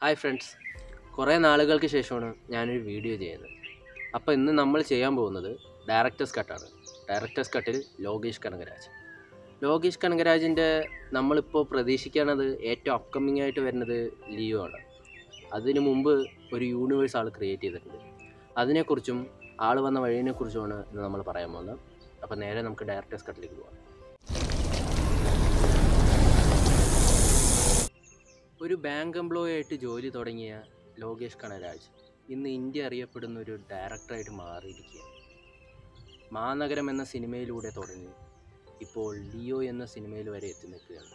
hi friends കുറേ നാളുകൾക്ക് ശേഷമാണ് ഞാനൊരു വീഡിയോ ചെയ്യുന്നത് അപ്പോൾ ഇന്ന് നമ്മൾ ചെയ്യാൻ പോകുന്നത് ഡയറക്ടേഴ്സ് കട്ടാണ് ഡയറക്ടേഴ്സ് കട്ടിൽ ലോകേഷ് കനകരാജ് ലോകേഷ് കനകരാജിൻ്റെ നമ്മളിപ്പോൾ പ്രതീക്ഷിക്കുന്നത് ഏറ്റവും അപ്കമ്മിങ് ആയിട്ട് വരുന്നത് ലിയോ ആണ് അതിനു മുമ്പ് ഒരു യൂണിവേഴ്സ് ആൾ ക്രിയേറ്റ് ചെയ്തിട്ടുണ്ട് അതിനെക്കുറിച്ചും ആൾ വന്ന വഴിയെക്കുറിച്ചുമാണ് ഇന്ന് നമ്മൾ പറയാൻ പോകുന്നത് അപ്പോൾ നേരെ നമുക്ക് ഡയറക്ടേഴ്സ് കട്ടിലേക്ക് പോകാം ഒരു ബാങ്ക് എംപ്ലോയി ആയിട്ട് ജോലി തുടങ്ങിയ ലോകേഷ് കനരാജ് ഇന്ന് ഇന്ത്യ അറിയപ്പെടുന്ന ഒരു ഡയറക്ടറായിട്ട് മാറിയിരിക്കുകയാണ് മാനഗരം എന്ന സിനിമയിലൂടെ തുടങ്ങി ഇപ്പോൾ ലിയോ എന്ന സിനിമയിൽ വരെ എത്തി നിൽക്കുകയാണ്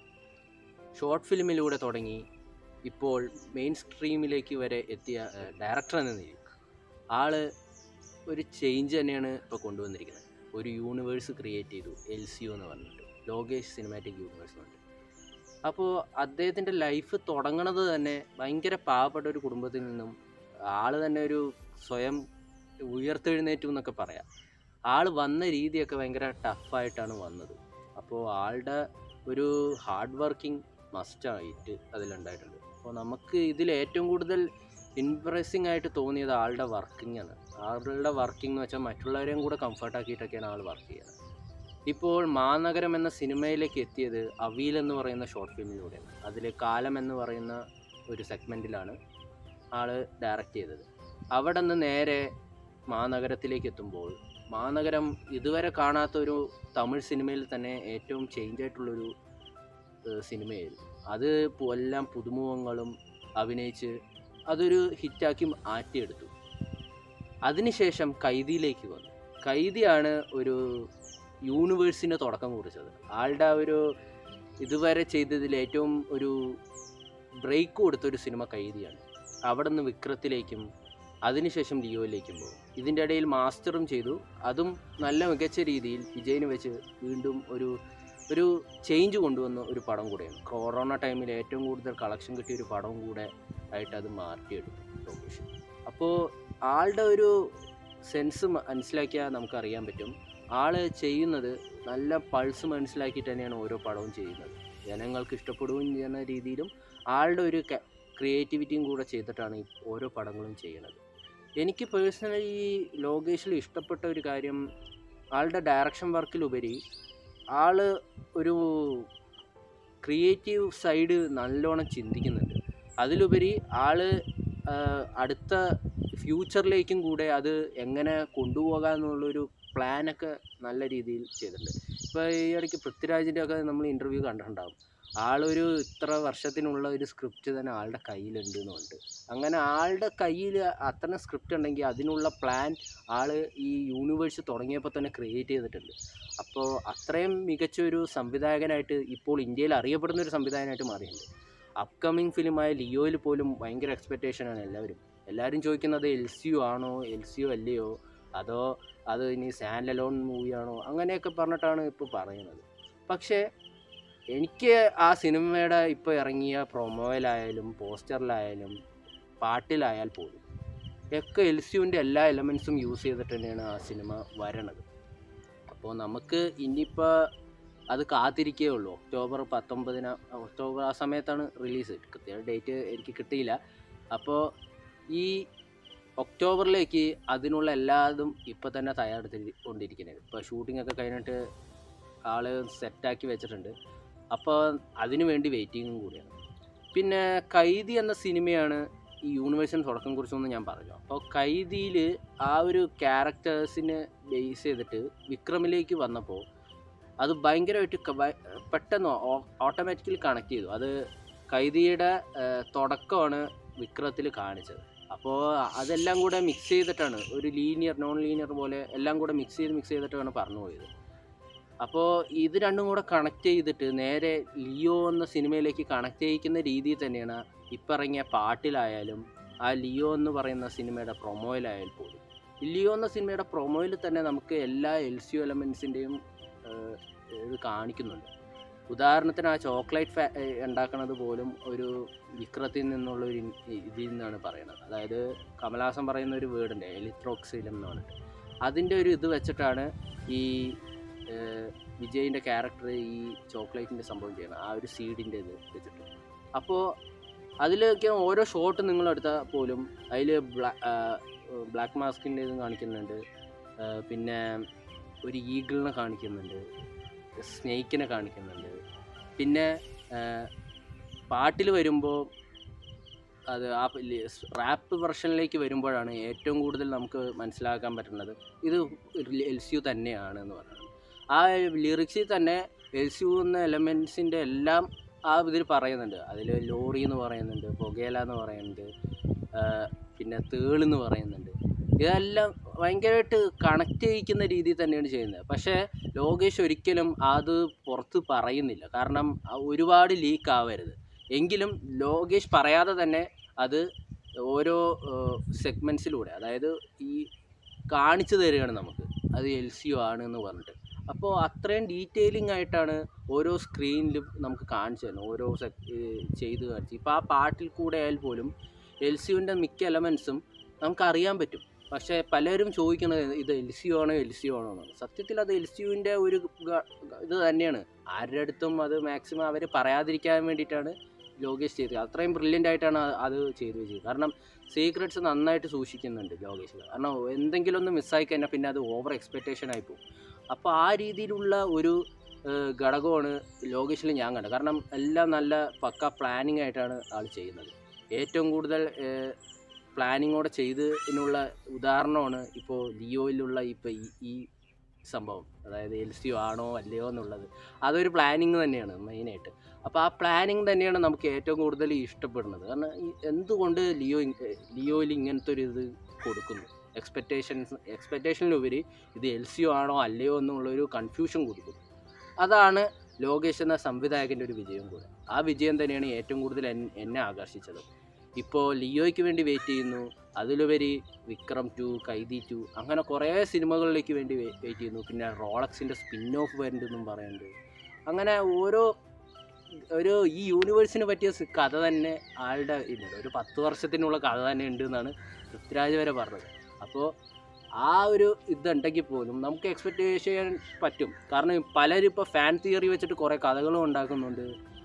ഷോർട്ട് ഫിലിമിലൂടെ തുടങ്ങി ഇപ്പോൾ മെയിൻ സ്ട്രീമിലേക്ക് വരെ എത്തിയ ഏഹ്, ഡയറക്ടർ എന്ന നിലയിൽ ആള് ഒരു ചേഞ്ച് തന്നെയാണ് ഇപ്പോൾ കൊണ്ടുവന്നിരിക്കുന്നത് ഒരു യൂണിവേഴ്സ് ക്രിയേറ്റ് ചെയ്തു എൽ സി യു എന്ന് പറഞ്ഞിട്ട് ലോകേഷ് സിനിമാറ്റിക് യൂണിവേഴ്സ് എന്ന് പറഞ്ഞിട്ട് അപ്പോൾ അദ്ദേഹത്തിൻ്റെ ലൈഫ് തുടങ്ങണത് തന്നെ ഭയങ്കര പാവപ്പെട്ട ഒരു കുടുംബത്തിൽ നിന്നും ആള് തന്നെ ഒരു സ്വയം ഉയർത്തെഴുന്നേറ്റു എന്നൊക്കെ പറയാം ആൾ വന്ന രീതിയൊക്കെ ഭയങ്കര ടഫായിട്ടാണ് വന്നത് അപ്പോൾ ആളുടെ ഒരു ഹാർഡ് വർക്കിംഗ് മസ്റ്റായിട്ട് അതിലുണ്ടായിട്ടുണ്ട് അപ്പോൾ നമുക്ക് ഇതിൽ ഏറ്റവും കൂടുതൽ ഇംപ്രസിങ് ആയിട്ട് തോന്നിയത് ആളുടെ വർക്കിംഗ് ആണ് ആളുടെ വർക്കിംഗ് എന്ന് വെച്ചാൽ മറ്റുള്ളവരെയും കൂടെ കംഫർട്ടാക്കിയിട്ടൊക്കെയാണ് ആൾ വർക്ക് ചെയ്യുന്നത് ഇപ്പോൾ മാനഗരം എന്ന സിനിമയിലേക്ക് എത്തിയത് അവീൽ എന്ന് പറയുന്ന ഷോർട്ട് ഫിലിമിലൂടെയാണ് അതിൽ കാലം എന്ന് പറയുന്ന ഒരു സെഗ്മെൻറ്റിലാണ് ആൾ ഡയറക്റ്റ് ചെയ്തത് അവിടെ നിന്ന് നേരെ മാനഗരത്തിലേക്ക് എത്തുമ്പോൾ മാനഗരം ഇതുവരെ കാണാത്ത ഒരു തമിഴ് സിനിമയിൽ തന്നെ ഏറ്റവും ചേഞ്ച് ആയിട്ടുള്ളൊരു ഏഹ്, സിനിമയായിരുന്നു അത് പു- എല്ലാം പുതുമുഖങ്ങളും അഭിനയിച്ച് അതൊരു ഹിറ്റാക്കി മാറ്റിയെടുത്തു അതിനുശേഷം കൈദിയിലേക്ക് വന്നു കൈദിയാണ് ഒരു യൂണിവേഴ്സിന് തുടക്കം കുറിച്ചത് ആളുടെ ആ ഒരു ഇതുവരെ ചെയ്തതിൽ ഏറ്റവും ഒരു ബ്രേക്ക് കൊടുത്തൊരു സിനിമ കൈദിയാണ് അവിടെ നിന്ന് വിക്രത്തിലേക്കും അതിനുശേഷം ലിയോയിലേക്കും പോകും ഇതിൻ്റെ ഇടയിൽ മാസ്റ്ററും ചെയ്തു അതും നല്ല മികച്ച രീതിയിൽ വിജയിന് വെച്ച് വീണ്ടും ഒരു ഒരു ചേഞ്ച് കൊണ്ടുവന്ന ഒരു പടം കൂടെയാണ് കൊറോണ ടൈമിൽ ഏറ്റവും കൂടുതൽ കളക്ഷൻ കിട്ടിയ ഒരു പടം കൂടെ ആയിട്ട് അത് മാറ്റിയെടുത്തു ലോകേഷ് അപ്പോൾ ആളുടെ ഒരു സെൻസ് മനസ്സിലാക്കിയാൽ നമുക്കറിയാൻ പറ്റും ആള് ചെയ്യുന്നത് നല്ല പൾസ് മനസ്സിലാക്കിയിട്ട് തന്നെയാണ് ഓരോ പടവും ചെയ്യുന്നത് ജനങ്ങൾക്ക് ഇഷ്ടപ്പെടുകയും ചെയ്യുന്ന രീതിയിലും ആളുടെ ഒരു ക്രിയേറ്റിവിറ്റിയും കൂടെ ചെയ്തിട്ടാണ് ഈ ഓരോ പടങ്ങളും ചെയ്യുന്നത് എനിക്ക് പേഴ്സണലി ലോകേഷിൽ ഇഷ്ടപ്പെട്ട ഒരു കാര്യം ആളുടെ ഡയറക്ഷൻ വർക്കിലുപരി ആള് ഒരു ക്രിയേറ്റീവ് സൈഡ് നല്ലോണം ചിന്തിക്കുന്നുണ്ട് അതിലുപരി ആള് ആ, അടുത്ത ഫ്യൂച്ചറിലേക്കും കൂടെ അത് എങ്ങനെ കൊണ്ടുപോകാം എന്നുള്ളൊരു പ്ലാനൊക്കെ നല്ല രീതിയിൽ ചെയ്തിട്ടുണ്ട് ഇപ്പോൾ ഈ ഇടയ്ക്ക് പൃഥ്വിരാജിൻ്റെ ഒക്കെ നമ്മൾ ഇൻ്റർവ്യൂ കണ്ടിട്ടുണ്ടാകും ആളൊരു ഇത്ര വർഷത്തിനുള്ള ഒരു സ്ക്രിപ്റ്റ് തന്നെ ആളുടെ കയ്യിലുണ്ട് എന്നുണ്ട് അങ്ങനെ ആളുടെ കയ്യിൽ അത്തരം സ്ക്രിപ്റ്റ് ഉണ്ടെങ്കിൽ അതിനുള്ള പ്ലാൻ ആൾ ഈ യൂണിവേഴ്സ് തുടങ്ങിയപ്പോൾ തന്നെ ക്രിയേറ്റ് ചെയ്തിട്ടുണ്ട് അപ്പോൾ അത്രയും മികച്ച ഒരു സംവിധായകനായിട്ട് ഇപ്പോൾ ഇന്ത്യയിൽ അറിയപ്പെടുന്ന ഒരു സംവിധായകനായിട്ട് മാറിയിട്ടുണ്ട് അപ്കമിങ് ഫിലിമായ ലിയോയിൽ പോലും ഭയങ്കര എക്സ്പെക്റ്റേഷനാണ് എല്ലാവരും എല്ലാവരും ചോദിക്കുന്നത് എൽ സി യു ആണോ എൽ സി യു അല്ലയോ അതോ അത് ഇനി സാൻഡ് അലോൺ മൂവിയാണോ അങ്ങനെയൊക്കെ പറഞ്ഞിട്ടാണ് ഇപ്പോൾ പറയുന്നത് പക്ഷേ എനിക്ക് ആ സിനിമയുടെ ഇപ്പോൾ ഇറങ്ങിയ പ്രൊമോയിലായാലും പോസ്റ്ററിലായാലും പാട്ടിലായാൽ പോലും ഒക്കെ എൽ സിയുൻ്റെ എല്ലാ എലമെൻസും യൂസ് ചെയ്തിട്ട് തന്നെയാണ് ആ സിനിമ വരണത് അപ്പോൾ നമുക്ക് ഇനിയിപ്പോൾ അത് കാത്തിരിക്കേ ഉള്ളൂ ഒക്ടോബർ പത്തൊമ്പതിന് ഒക്ടോബർ ആ സമയത്താണ് റിലീസ് കൃത്യ ഡേറ്റ് എനിക്ക് കിട്ടിയില്ല അപ്പോൾ ഈ ഒക്ടോബറിലേക്ക് അതിനുള്ള എല്ലാതും ഇപ്പോൾ തന്നെ തയ്യാറെടുത്ത് കൊണ്ടിരിക്കുന്നത് ഇപ്പോൾ ഷൂട്ടിംഗ് ഒക്കെ കഴിഞ്ഞിട്ട് ആള് സെറ്റാക്കി വെച്ചിട്ടുണ്ട് അപ്പോൾ അതിനു വേണ്ടി വെയിറ്റിങ്ങും കൂടിയാണ് പിന്നെ കൈദി എന്ന സിനിമയാണ് ഈ യൂണിവേഴ്സിന് തുടക്കം കുറിച്ചൊന്ന് ഞാൻ പറഞ്ഞു അപ്പോൾ കൈദിയിൽ ആ ഒരു ക്യാരക്ടേഴ്സിനെ ബേസ് ചെയ്തിട്ട് വിക്രമിലേക്ക് വന്നപ്പോൾ അത് ഭയങ്കരമായിട്ട് ക- ഭയ- പെട്ടെന്ന് ഓട്ടോമാറ്റിക്കലി കണക്ട് ചെയ്തു അത് കൈദിയുടെ ഏഹ്, തുടക്കമാണ് വിക്രത്തിൽ കാണിച്ചത് അപ്പോൾ അതെല്ലാം കൂടെ മിക്സ് ചെയ്തിട്ടാണ് ഒരു ലീനിയർ നോൺ ലീനിയർ പോലെ എല്ലാം കൂടെ മിക്സ് ചെയ്ത് മിക്സ് ചെയ്തിട്ടാണ് പറഞ്ഞു പോയത് അപ്പോൾ ഇത് രണ്ടും കൂടെ കണക്ട് ചെയ്തിട്ട് നേരെ ലിയോ എന്ന സിനിമയിലേക്ക് കണക്ട് ചെയ്യിക്കുന്ന രീതിയിൽ തന്നെയാണ് ഇപ്പം ഇറങ്ങിയ പാട്ടിലായാലും ആ ലിയോ എന്ന് പറയുന്ന സിനിമയുടെ പ്രൊമോയിലായാൽ പോലും ലിയോ എന്ന സിനിമയുടെ പ്രൊമോയിൽ തന്നെ നമുക്ക് എല്ലാ എൽ സി എലമെൻസിൻ്റെയും ഇത് കാണിക്കുന്നുണ്ട് ഉദാഹരണത്തിന് ആ ചോക്ലേറ്റ് ഫാ ഏഹ് ഉണ്ടാക്കണത് പോലും ഒരു വിക്രത്തിൽ നിന്നുള്ള ഒരു ഇൻ- ഇതിൽ നിന്നാണ് പറയുന്നത് അതായത് കമലഹാസൻ പറയുന്ന ഒരു വേർഡുണ്ട് എലിത്രോക്സിലം എന്ന് പറഞ്ഞിട്ട് അതിൻ്റെ ഒരു ഇത് വെച്ചിട്ടാണ് ഈ ഏഹ്, വിജയിൻ്റെ ക്യാരക്ടർ ഈ ചോക്ലേറ്റിൻ്റെ സംഭവം ചെയ്യണം ആ ഒരു സീഡിൻ്റെ ഇത് വെച്ചിട്ട് അപ്പോൾ അതിലൊക്കെ ഓരോ ഷോട്ട് നിങ്ങൾ എടുത്താൽ പോലും അതിൽ ബ്ലാക്ക് മാസ്കിൻ്റെ ഇതും കാണിക്കുന്നുണ്ട് ആ, പിന്നെ ഒരു ഈഗിളിനെ കാണിക്കുന്നുണ്ട് സ്നേക്കിനെ കാണിക്കുന്നുണ്ട് പിന്നെ പാട്ടിൽ വരുമ്പോൾ അത് ആ റാപ്പ് വെർഷനിലേക്ക് വരുമ്പോഴാണ് ഏറ്റവും കൂടുതൽ നമുക്ക് മനസ്സിലാക്കാൻ പറ്റുന്നത് ഇത് എൽ സി യു തന്നെയാണ് എന്ന് പറയുന്നത് ആ ലിറിക്സിൽ തന്നെ എൽ സി യു എന്ന എലമെൻസിൻ്റെ എല്ലാം ആ ഇതിൽ പറയുന്നുണ്ട് അതിൽ ലോറി എന്ന് പറയുന്നുണ്ട് പുകയില എന്ന് പറയുന്നുണ്ട് ആ, പിന്നെ തേളെന്ന് പറയുന്നുണ്ട് ഇതെല്ലാം ഭയങ്കരമായിട്ട് കണക്ട് ചെയ്യിക്കുന്ന രീതിയിൽ തന്നെയാണ് ചെയ്യുന്നത് പക്ഷേ ലോകേഷ് ഒരിക്കലും അത് പുറത്ത് പറയുന്നില്ല കാരണം ആ ഒരുപാട് ലീക്ക് ആവരുത് എങ്കിലും ലോകേഷ് പറയാതെ തന്നെ അത് ഓരോ സെഗ്മെൻറ്റ്സിലൂടെ അതായത് ഈ കാണിച്ചു തരികയാണ് നമുക്ക് അത് എൽ സി ഒ ആണ് എന്ന് പറഞ്ഞിട്ട് അപ്പോൾ അത്രയും ഡീറ്റെയിലിംഗ് ആയിട്ടാണ് ഓരോ സ്ക്രീനിലും നമുക്ക് കാണിച്ചു തരുന്നത് ഓരോ സെ- ഏഹ് ചെയ്ത് കാണിച്ച് ഇപ്പോൾ ആ പാട്ടിൽ കൂടെ ആയാൽ പോലും എൽ സി യുവിൻ്റെ മിക്ക എലമെൻസും നമുക്ക് അറിയാൻ പറ്റും പക്ഷേ പലരും ചോദിക്കുന്നത് ഇത് എൽ സി ആണോ എൽ സി ആണോ എന്നാണ് സത്യത്തിൽ അത് എൽ സി യുവിൻ്റെ ഒരു ഗ- ഗ- ഇത് തന്നെയാണ് ആരുടെ അടുത്തും അത് മാക്സിമം അവർ പറയാതിരിക്കാൻ വേണ്ടിയിട്ടാണ് ലോകേഷ് ചെയ്തത് അത്രയും ബ്രില്യൻ്റ് ആയിട്ടാണ് ആ- അത് ചെയ്തു വെച്ചത് കാരണം സീക്രട്സ് നന്നായിട്ട് സൂക്ഷിക്കുന്നുണ്ട് ലോകേഷ് കാരണം എന്തെങ്കിലും ഒന്ന് മിസ്സായി കഴിഞ്ഞാൽ പിന്നെ അത് ഓവർ എക്സ്പെക്റ്റേഷൻ ആയി പോകും അപ്പോൾ ആ രീതിയിലുള്ള ഒരു ഏഹ്, ഘടകമാണ് ലോകേഷിൽ ഞാൻ കണ്ടത് കാരണം എല്ലാം നല്ല പക്ക പ്ലാനിങ് ആയിട്ടാണ് ആൾ ചെയ്യുന്നത് ഏറ്റവും കൂടുതൽ പ്ലാനിങ്ങോടെ ചെയ്തതിനുള്ള ഉദാഹരണമാണ് ഇപ്പോൾ ലിയോയിലുള്ള ഇപ്പോൾ ഈ ഈ സംഭവം അതായത് എൽ സി ആണോ അല്ലയോ എന്നുള്ളത് അതൊരു പ്ലാനിങ് തന്നെയാണ് മെയിനായിട്ട് അപ്പോൾ ആ പ്ലാനിങ് തന്നെയാണ് നമുക്ക് ഏറ്റവും കൂടുതൽ ഇഷ്ടപ്പെടുന്നത് കാരണം ഈ എന്തുകൊണ്ട് ലിയോ ഇ- ലിയോയിൽ ഇങ്ങനത്തെ ഒരു ഇത് കൊടുക്കുന്നു എക്സ്പെക്റ്റേഷൻസ് എക്സ്പെക്റ്റേഷനിലുപരി ഇത് എൽ സി ആണോ അല്ലയോ എന്നുള്ളൊരു കൺഫ്യൂഷൻ കൊടുക്കുന്നു അതാണ് ലോകേഷ് എന്ന സംവിധായകൻ്റെ ഒരു വിജയം കൂടെ ആ വിജയം തന്നെയാണ് ഏറ്റവും കൂടുതൽ എൻ- എന്നെ ആകർഷിച്ചത് ഇപ്പോൾ ലിയോയ്ക്ക് വേണ്ടി വെയിറ്റ് ചെയ്യുന്നു അതിലുപരി വിക്രം ടു കൈദി ടു അങ്ങനെ കുറേ സിനിമകളിലേക്ക് വേണ്ടി വെയിറ്റ് ചെയ്യുന്നു പിന്നെ റോളക്സിൻ്റെ സ്പിൻ ഓഫ് വരുന്നുണ്ടെന്നും പറയുന്നുണ്ട് അങ്ങനെ ഓരോ ഒരു ഈ യൂണിവേഴ്സിന് പറ്റിയ സ് കഥ തന്നെ ആളുടെ ഇല്ല ഒരു പത്ത് വർഷത്തിനുള്ള കഥ തന്നെ ഉണ്ട് എന്നാണ് പൃഥ്വിരാജ് വരെ പറഞ്ഞത് അപ്പോൾ ആ ഒരു ഇതുണ്ടെങ്കിൽ പോലും നമുക്ക് എക്സ്പെക്റ്റ് ചെയ്യാൻ പറ്റും കാരണം പലരും ഇപ്പോൾ ഫാൻ തിയറി വെച്ചിട്ട് കുറേ കഥകളും ഉണ്ടാക്കുന്നുണ്ട്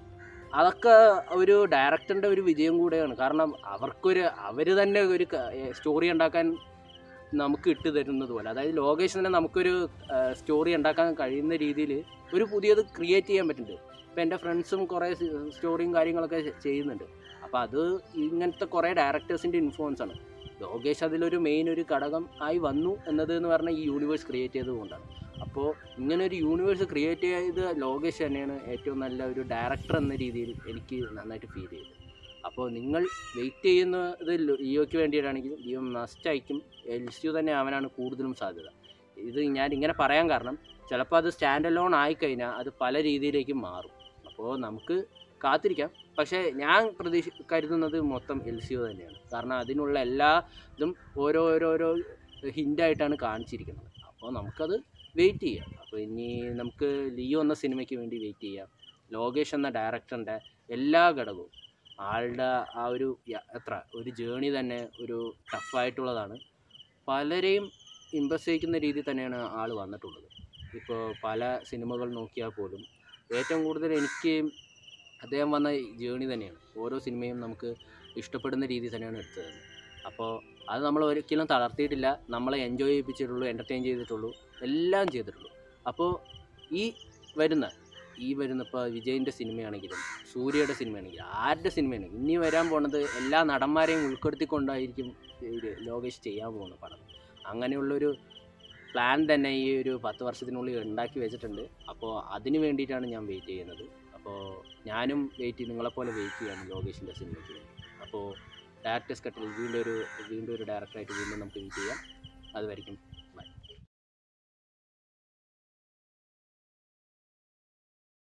അതൊക്കെ ഒരു ഡയറക്ടറിൻ്റെ ഒരു വിജയം കൂടെയാണ് കാരണം അവർക്കൊരു അവർ തന്നെ ഒരു സ്റ്റോറി ഉണ്ടാക്കാൻ നമുക്ക് ഇട്ട് തരുന്നത് പോലെ അതായത് ലോകേഷ് തന്നെ നമുക്കൊരു സ്റ്റോറി ഉണ്ടാക്കാൻ കഴിയുന്ന രീതിയിൽ ഒരു പുതിയത് ക്രിയേറ്റ് ചെയ്യാൻ പറ്റുന്നുണ്ട് ഇപ്പം എൻ്റെ ഫ്രണ്ട്സും കുറേ സ്റ്റോറിയും കാര്യങ്ങളൊക്കെ ചെയ്യുന്നുണ്ട് അപ്പോൾ അത് ഇങ്ങനത്തെ കുറേ ഡയറക്ടേഴ്സിൻ്റെ ഇൻഫ്ലുവൻസ് ആണ് ലോകേഷ് അതിലൊരു മെയിൻ ഒരു ഘടകം ആയി വന്നു എന്നത് എന്ന് പറഞ്ഞാൽ ഈ യൂണിവേഴ്സ് ക്രിയേറ്റ് ചെയ്തതുകൊണ്ടാണ് അപ്പോൾ ഇങ്ങനെ ഒരു യൂണിവേഴ്സ് ക്രിയേറ്റ് ചെയ്ത് ലോകേഷ് തന്നെയാണ് ഏറ്റവും നല്ല ഒരു ഡയറക്ടർ എന്ന രീതിയിൽ എനിക്ക് നന്നായിട്ട് ഫീൽ ചെയ്തത് അപ്പോൾ നിങ്ങൾ വെയിറ്റ് ചെയ്യുന്നത് ലിയോയ്ക്ക് വേണ്ടിയിട്ടാണെങ്കിൽ ലിയോ മസ്റ്റായിരിക്കും എൽ സി യു തന്നെ ആവാനാണ് കൂടുതലും സാധ്യത ഇത് ഞാൻ ഇങ്ങനെ പറയാൻ കാരണം ചിലപ്പോൾ അത് സ്റ്റാൻഡ് അലോൺ ആയിക്കഴിഞ്ഞാൽ അത് പല രീതിയിലേക്കും മാറും അപ്പോൾ നമുക്ക് കാത്തിരിക്കാം പക്ഷേ ഞാൻ പ്രതീക്ഷ കരുതുന്നത് മൊത്തം എൽ സി ഒ തന്നെയാണ് കാരണം അതിനുള്ള എല്ലാ ഇതും ഓരോ ഓരോരോ ഹിൻ്റായിട്ടാണ് കാണിച്ചിരിക്കുന്നത് അപ്പോൾ നമുക്കത് വെയിറ്റ് ചെയ്യാം അപ്പോൾ ഇനി നമുക്ക് ലിയോ എന്ന സിനിമയ്ക്ക് വേണ്ടി വെയിറ്റ് ചെയ്യാം ലോകേഷ് എന്ന ഡയറക്ടറിൻ്റെ എല്ലാ ഘടകവും ആളുടെ ആ ഒരു യ- എത്ര ഒരു ജേണി തന്നെ ഒരു ടഫായിട്ടുള്ളതാണ് പലരെയും ഇമ്പ്രസ് ചെയ്യിക്കുന്ന രീതിയിൽ തന്നെയാണ് ആൾ വന്നിട്ടുള്ളത് ഇപ്പോൾ പല സിനിമകൾ നോക്കിയാൽ പോലും ഏറ്റവും കൂടുതൽ എനിക്ക് അദ്ദേഹം വന്ന ജേണി തന്നെയാണ് ഓരോ സിനിമയും നമുക്ക് ഇഷ്ടപ്പെടുന്ന രീതിയിൽ തന്നെയാണ് എടുത്തത് അപ്പോൾ അത് നമ്മൾ ഒരിക്കലും തളർത്തിയിട്ടില്ല നമ്മളെ എൻജോയ് ചെയ്യിപ്പിച്ചിട്ടുള്ളൂ എൻ്റർടൈൻ ചെയ്തിട്ടുള്ളൂ എല്ലാം ചെയ്തിട്ടുള്ളൂ അപ്പോൾ ഈ വരുന്ന ഈ വരുന്ന ഇപ്പോൾ വിജയിൻ്റെ സിനിമയാണെങ്കിലും സൂര്യയുടെ സിനിമയാണെങ്കിലും ആരുടെ സിനിമയാണെങ്കിലും ഇനി വരാൻ പോണത് എല്ലാ നടന്മാരെയും ഉൾപ്പെടുത്തിക്കൊണ്ടായിരിക്കും ഇത് ലോകേഷ് ചെയ്യാൻ പോകുന്ന പടം അങ്ങനെയുള്ളൊരു പ്ലാൻ തന്നെ ഈ ഒരു പത്ത് വർഷത്തിനുള്ളിൽ ഉണ്ടാക്കി വെച്ചിട്ടുണ്ട് അപ്പോൾ അതിന് വേണ്ടിയിട്ടാണ് ഞാൻ വെയിറ്റ് ചെയ്യുന്നത് അപ്പോൾ ഞാനും വെയിറ്റ് നിങ്ങളെപ്പോലെ വെയിറ്റ് ചെയ്യാണ് ലോകേഷിൻ്റെ സിനിമയ്ക്ക് വേണ്ടി അപ്പോൾ ഡയറക്ടേഴ്സ് കട്ടിൽ വീണ്ടും ഒരു വീണ്ടും ഒരു ഡയറക്ടറായിട്ട് വീണ്ടും നമുക്ക് വെയിറ്റ് ചെയ്യാം അതുവരെയും